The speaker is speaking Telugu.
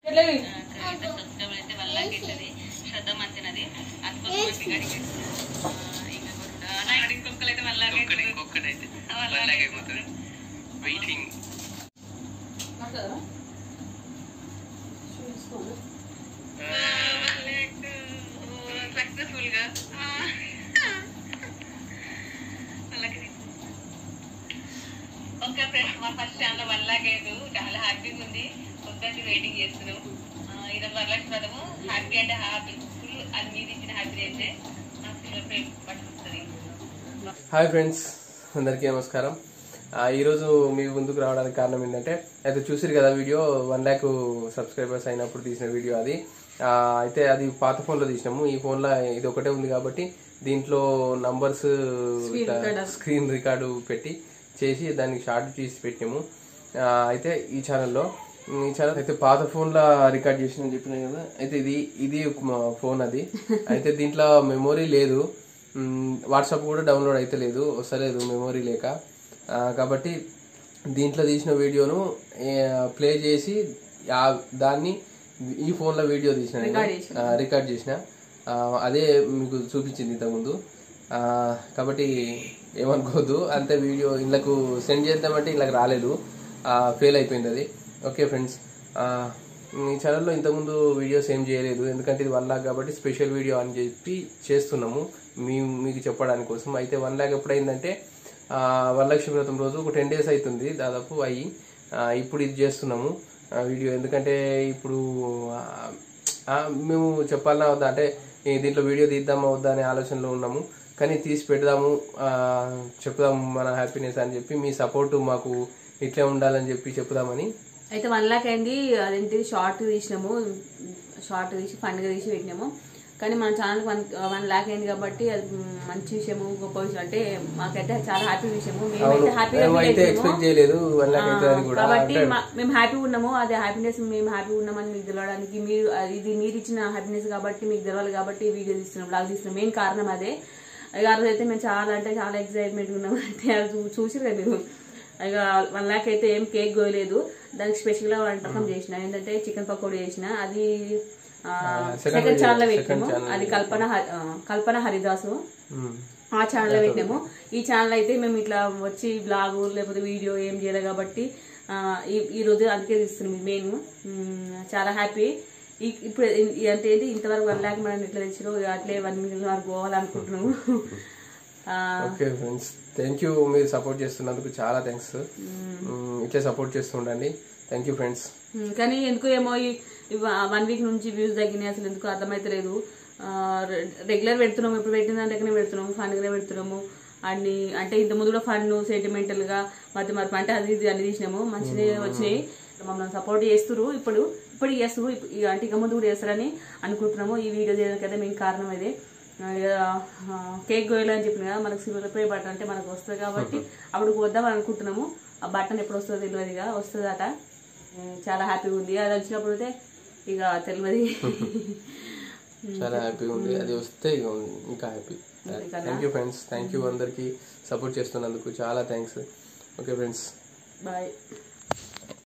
సబ్స్క్రైబర్ అయితే వన్ లాక్ అవుతుంది శ్రద్ధ మంచినది అందుకోసం బిగాడి ఇంకా ఇంకొకరు అయితే వన్ లాక్ ఇంకొకటి ఇంకొకటి అయితే వన్ లాక్ అయిపోతుంది వెయిటింగ్ సక్సెస్ఫుల్ గా ఓకే ఫ్రెండ్స్ మా ఫస్ట్ ఛానల్ వన్ లాక్ అయ్యారు చాలా హ్యాపీగా ఉంది కొద్ది వెయిటింగ్ చేస్తున్నాం ఆ, ఈరోజు వరలక్ష్మి వ్రతము హ్యాపీ అంటే హ్యాపీ ఫుల్ అది మీరు ఇచ్చిన హ్యాపీ అయితే మా సిల్వర్ ప్లేట్ పట్టుకుంటుంది హాయ్ ఫ్రెండ్స్ అందరికీ నమస్కారం ఆ, ఈరోజు మీ ముందుకు రావడానికి కారణం ఏంటంటే అయితే చూసిరు కదా వీడియో వన్ ల్యాక్ సబ్స్క్రైబర్స్ అయినప్పుడు తీసిన వీడియో అది ఆ, అయితే అది పాత ఫోన్లో తీసినాము ఈ ఫోన్లో ఇది ఒకటే ఉంది కాబట్టి దీంట్లో నంబర్స్ స్క్రీన్ రికార్డు పెట్టి చేసి దానికి షార్ట్ చేసి పెట్టినాము ఆ, అయితే ఈ ఛానల్లో ఈ ఛానల్ అయితే పాత ఫోన్లో రికార్డ్ చేసిన చెప్పిన కదా అయితే ఇది ఇది మా ఫోన్ అది అయితే దీంట్లో మెమొరీ లేదు మ్, వాట్సాప్ కూడా డౌన్లోడ్ అయితే లేదు వస్తలేదు మెమొరీ లేక ఆ, కాబట్టి దీంట్లో తీసిన వీడియోను ఏ, ప్లే చేసి ఆ- దాన్ని ఈ ఫోన్లో వీడియో తీసిన నేను. ఆ, రికార్డ్ చేసిన ఆ, అదే మీకు చూపించింది ఇంతకుముందు ఆ, కాబట్టి ఏమనుకోవద్దు అంతే వీడియో ఇళ్ళకు సెండ్ చేద్దామంటే ఇళ్ళకి రాలేదు ఫెయిల్ అయిపోయింది అది ఓకే ఫ్రెండ్స్ ఈ ఛానల్లో ఇంతకుముందు వీడియోస్ ఏం చేయలేదు ఎందుకంటే ఇది వన్ లాక్ కాబట్టి స్పెషల్ వీడియో అని చెప్పి చేస్తున్నాము మీ మీకు చెప్పడానికి కోసం అయితే వన్ లాక్ ఎప్పుడైందంటే ఆ, వరలక్ష్మి వ్రతం రోజు ఒక టెన్ డేస్ అవుతుంది దాదాపు అయ్యి ఆ, ఇప్పుడు ఇది చేస్తున్నాము ఆ, వీడియో ఎందుకంటే ఇప్పుడు ఆ, ఆ, మేము చెప్పాలన్నా వద్దా అంటే ఈ దీంట్లో వీడియో తీద్దామా వద్దా అనే ఆలోచనలో ఉన్నాము కానీ తీసి పెడదాము ఆ, చెప్దాము మన హ్యాపీనెస్ అని చెప్పి మీ సపోర్ట్ మాకు ఇట్లే ఉండాలని చెప్పి చెప్దామని అయితే వన్ లాక్ అయింది అదేంటి షార్ట్ తీసినాము షార్ట్ తీసి పండుగ తీసి పెట్టినాము కానీ మన ఛానల్ వన్ వన్ లాక్ అయింది కాబట్టి అది మంచి విషయము గొప్ప విషయం అంటే మాకైతే చాలా హ్యాపీ విషయము మేమైతే హ్యాపీగా మేము ఫీల్ అయితే అవుతున్నాము. ఎక్స్పెక్ట్ చేయలేదు వన్ లాక్ అయితే అది కూడా కాబట్టి మా- మేము హ్యాపీ ఉన్నాము అదే హ్యాపీనెస్ మేము హ్యాపీ ఉన్నామని మీకు తెలవడానికి మీరు అది- ఇది మీరు ఇచ్చిన హ్యాపీనెస్ కాబట్టి మీకు తెలవాలి కాబట్టి ఈ వీడియో తీస్తున్నాం బ్లాగ్ తీస్తున్నాం మెయిన్ కారణం అదే ఇక ఆ రోజు అయితే మేము చాలా అంటే చాలా ఎక్సైట్మెంట్ ఉన్నాం అంటే అది చూ- చూసిరు కదా మీరు ఇక వన్ లాక్ అయితే ఏం కేక్ గోయలేదు దానికి స్పెషల్ గా వంటకం చేసిన ఏంటంటే చికెన్ పకోడీ చేసిన అది second second video, channel second పెట్టాము channel. అది కల్పన హరి- ఆ, కల్పన హరిదాసు మ్. ఆ ఛానల్ పెట్టినాము ఈ ఛానల్ అయితే మేము ఇట్లా వచ్చి బ్లాగ్ లేకపోతే వీడియో ఏం చేయలేదు కాబట్టి ఆ, ఈ ఈ రోజు అందుకే తీస్తున్నాం మెయిన్ చాలా హ్యాపీ ఈ- ఇప్పుడు ఇ- ఈ అంటే ఏంటి ఇంతవరకు వన్ ల్యాక్ మనం ఇట్లా తెచ్చినాం ఇక అట్లే వన్ మిలియన్ వరకు పోవాలనుకుంటున్నాము ఆ, ఓకే ఫ్రెండ్స్ థ్యాంక్ యూ మీరు సపోర్ట్ చేస్తున్నందుకు చాలా థ్యాంక్స్ ఇట్లే సపోర్ట్ చేస్తూ ఉండండి థ్యాంక్ యూ ఫ్రెండ్స్ ఉమ్, కానీ ఎందుకు ఏమో ఈ వన్ వీక్ నుంచి వ్యూస్ తగ్గినాయి అసలు ఎందుకు అర్థమైతలేదు రెగ్యులర్ పెడుతున్నాము ఇప్పుడు పెట్టిన దగ్గరనే పెడుతున్నాము ఫండ్గానే పెడుతున్నాము అన్ని అంటే ఇంత ముందు కూడా ఫండ్ సెంటిమెంటల్ గా మధ్య మరపు అంటే అది ఇది అన్ని తీసినాము మంచిగా వచ్చినాయి మమ్మల్ని సపోర్ట్ చేస్తున్నారు ఇప్పుడు ఇప్పుడు చేస్తున్నారు ఇప్పు- ఇక అంటే ఇక ముందు కూడా చేస్తారని అనుకుంటున్నాము ఈ వీడియో చేయడానికి అయితే మెయిన్ కారణం అదే ఆ, ఇక, ఆ, కేక్ గోయలు అని చెప్పిన కదా మనకు సిల్వర్ ప్లే బటన్ అంటే మనకు వస్తుంది కాబట్టి అప్పుడు వద్దాం అనుకుంటున్నాము ఆ బటన్ ఎప్పుడు వస్తుందో తెలియదు ఇక వస్తుందట ఉమ్, చాలా హ్యాపీగా ఉంది అది వచ్చినప్పుడు అయితే ఇక తెలియదు చాలా హ్యాపీగా ఉంది అది వస్తే ఇక ఇంకా happy thank you friends thank you అందరికి సపోర్ట్ చేస్తున్నందుకు చాలా థ్యాంక్స్ ఓకే ఫ్రెండ్స్ బాయ్